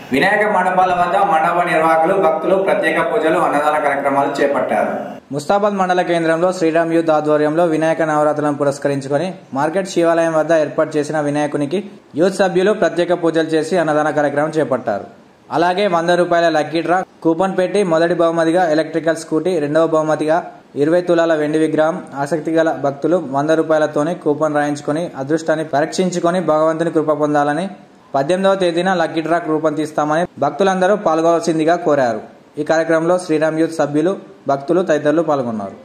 వినాయక మండపాల వద్ద మండప నిర్వాహకులు భక్తులు ప్రత్యేక పూజలు అన్నదాన కార్యక్రమాలు చేపట్టారు ముస్తాబాద్ మండల కేంద్రంలో శ్రీరామ్ యూత్ ఆధ్వర్యంలో వినాయక నవరాత్రులను పురస్కరించుకొని మార్కెట్ శివాలయం వద్ద ఏర్పాటు చేసిన వినాయకునికి యూత్ సభ్యులు ప్రత్యేక పూజలు చేసి అన్నదాన కార్యక్రమం చేపట్టారు అలాగే వంద రూపాయల లక్కీ డ్రా కూపన్ పెట్టి మొదటి బహుమతిగా ఎలక్ట్రికల్ స్కూటీ రెండవ బహుమతిగా ఇరవై తులాల వెండి విగ్రహం ఆసక్తి గల భక్తులు వంద రూపాయలతోనే కూపన్ రాయించుకొని అదృష్టాన్ని పరీక్షించుకొని భగవంతుని కృప పొందాలని పద్దెనిమిదవ తేదీన లక్కీ డ్రాక్ రూపం తీస్తామని భక్తులందరూ పాల్గొవలసిందిగా కోరారు ఈ కార్యక్రమంలో శ్రీరామ్ యూత్ సభ్యులు భక్తులు తదితరులు పాల్గొన్నారు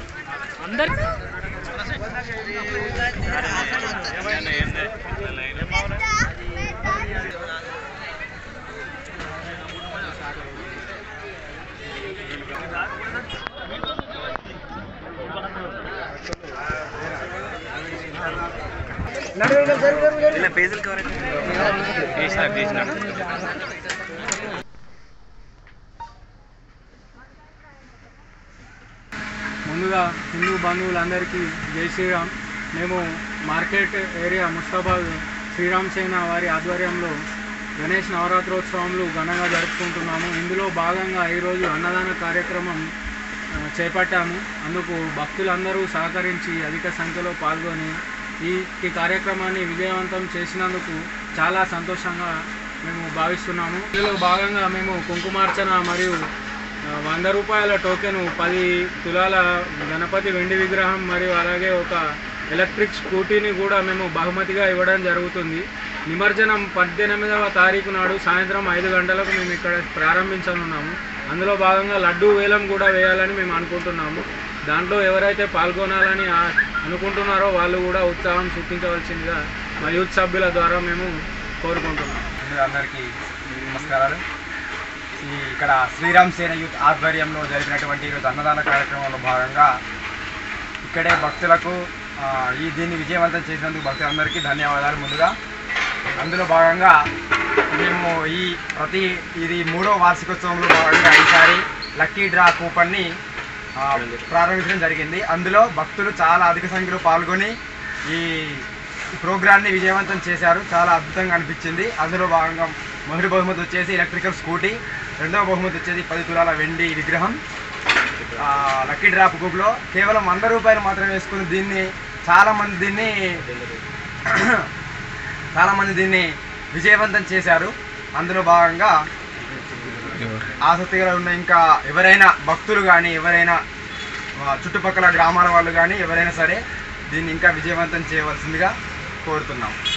ముందుగా హిందూ బంధువులందరికీ జై శ్రీరామ్ మేము మార్కెట్ ఏరియా ముస్తాబాద్ శ్రీరామ్ సేన వారి ఆధ్వర్యంలో గణేష్ నవరాత్రోత్సవంలు ఘనంగా జరుపుకుంటున్నాము ఇందులో భాగంగా ఈరోజు అన్నదాన కార్యక్రమం ఆ, చేపట్టాము అందుకు భక్తులందరూ సహకరించి అధిక సంఖ్యలో పాల్గొని ఈ ఈ కార్యక్రమాన్ని విజయవంతం చేసినందుకు చాలా సంతోషంగా మేము భావిస్తున్నాము ఇందులో భాగంగా మేము కుంకుమార్చన మరియు ఆ, వంద రూపాయల టోకెన్ పది తులాల గణపతి వెండి విగ్రహం మరియు అలాగే ఒక ఎలక్ట్రిక్ స్కూటీని కూడా మేము బహుమతిగా ఇవ్వడం జరుగుతుంది నిమజ్జనం పద్దెనిమిదవ తారీఖు నాడు సాయంత్రం ఐదు గంటలకు మేము ఇక్కడ ప్రారంభించనున్నాము అందులో భాగంగా లడ్డూ వేలం కూడా వేయాలని మేము అనుకుంటున్నాము దాంట్లో ఎవరైతే పాల్గొనాలని ఆ- అనుకుంటున్నారో వాళ్ళు కూడా ఉత్సాహం చూపించవలసిందిగా మా యూత్ సభ్యుల ద్వారా మేము కోరుకుంటున్నాం ముందుగా అందరికీ నమస్కారాలు ఈ ఇక్కడ శ్రీరామ్ సేన యూత్ ఆధ్వర్యంలో జరిపినటువంటి ఈరోజు అన్నదాన కార్యక్రమంలో భాగంగా ఇక్కడే భక్తులకు ఆ, ఈ దీన్ని విజయవంతం చేసినందుకు భక్తులందరికీ ధన్యవాదాలు ముందుగా అందులో భాగంగా మేము ఈ ప్రతి ఇది మూడో వార్షికోత్సవంలో భాగంగా ఈసారి లక్కీ డ్రా కూపన్ని ఆ, ప్రారంభించడం జరిగింది అందులో భక్తులు చాలా అధిక సంఖ్యలో పాల్గొని ఈ ప్రోగ్రాన్ని విజయవంతం చేశారు చాలా అద్భుతంగా అనిపించింది అందులో భాగంగా మొదటి బహుమతి వచ్చేసి ఎలక్ట్రికల్ స్కూటీ రెండవ బహుమతి వచ్చేసి పది తులాల వెండి విగ్రహం ఆ, లక్కీ డ్రాప్ గ్రూప్లో కేవలం వంద రూపాయలు మాత్రమే వేసుకుని దీన్ని చాలామంది దీన్ని చాలామంది దీన్ని విజయవంతం చేశారు అందులో భాగంగా ఆసక్తిగా ఉన్న ఇంకా ఎవరైనా భక్తులు కానీ ఎవరైనా ఆ, చుట్టుపక్కల గ్రామాల వాళ్ళు కానీ ఎవరైనా సరే దీన్ని ఇంకా విజయవంతం చేయవలసిందిగా కోరుతున్నాం